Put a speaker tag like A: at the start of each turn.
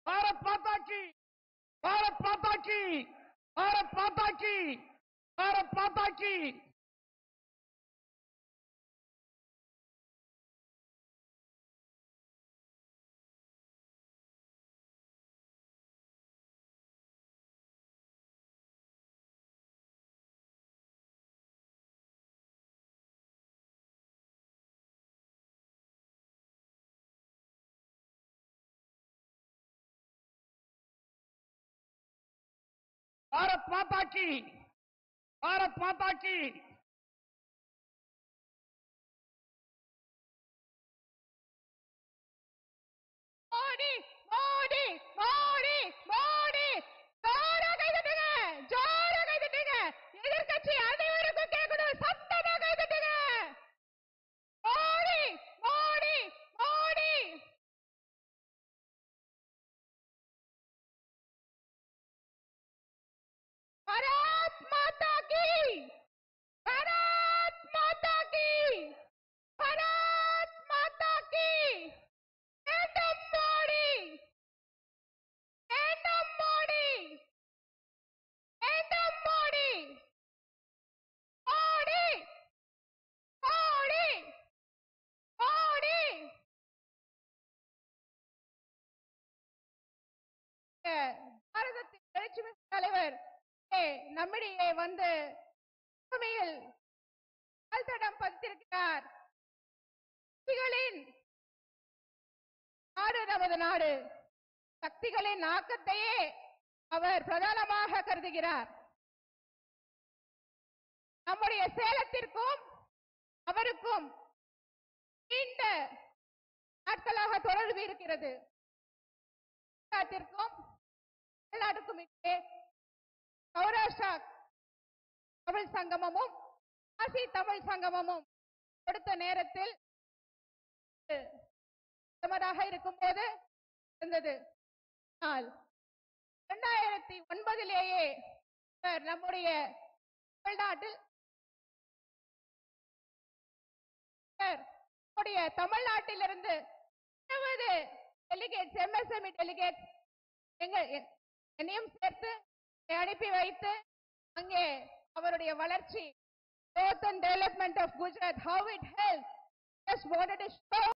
A: பாரத் மாதா கி பாரத் மாதா கி பாரத் மாதா கி பாரத் மாதா கி பாரத் மாதா கி பாரத் மாதா கி
B: மோடி மோடி மோடி மோடி ஜோரா கை தட்டுங்க ஜோரா கை தட்டுங்க எதிர்க்கட்சி அனைவருக்கும் கேட்கணும் சத்தமா கை தட்டுங்க மோடி மோடி மோடி பாரத் மாதா கி பாரத் மாதா கி பாரத் மாதா கி வேண்டும் மோடி வேண்டும் மோடி வேண்டும் மோடி மோடி மோடி மோடி அஹ், பாரதத்தின் எழுச்சி மிகு தலைவர் ஏ, நம்மிடையே வந்து பூமியில் கால்தடம் பதித்திருக்கிறார் சக்திகளின் நாடு நமது நாடு சக்திகளின் ஆக்கத்தையே அவர் பிரதானமாக கருதுகிறார் நம்முடைய சேலத்திற்கும் அவருக்கும் நீண்ட நாட்களாக தொடர்பு இருக்கிறது தமிழ்நாட்டிற்கும் தமிழ்நாட்டுக்கும் இடையே சௌராஷ்டிரா தமிழ் சங்கமமும் காசி தமிழ் சங்கமமும் கொடுத்த நேரத்தில் பிரதமராக இருக்கும்போது இருந்தது ஆனால் இரண்டாயிரத்தி ஒன்பதிலேயே அவர் நம்முடைய தமிழ்நாட்டில் அவர் நம்முடைய தமிழ்நாட்டிலிருந்து இருபது டெலிகேட்ஸ் எம்எஸ்எம்இ டெலிகேட்ஸ் எங்க எ- என்னையும் சேர்த்து என்னை அனுப்பி வைத்து அங்கே அவருடைய வளர்ச்சி growth and development of Gujarat, how it helped. Just wanted to show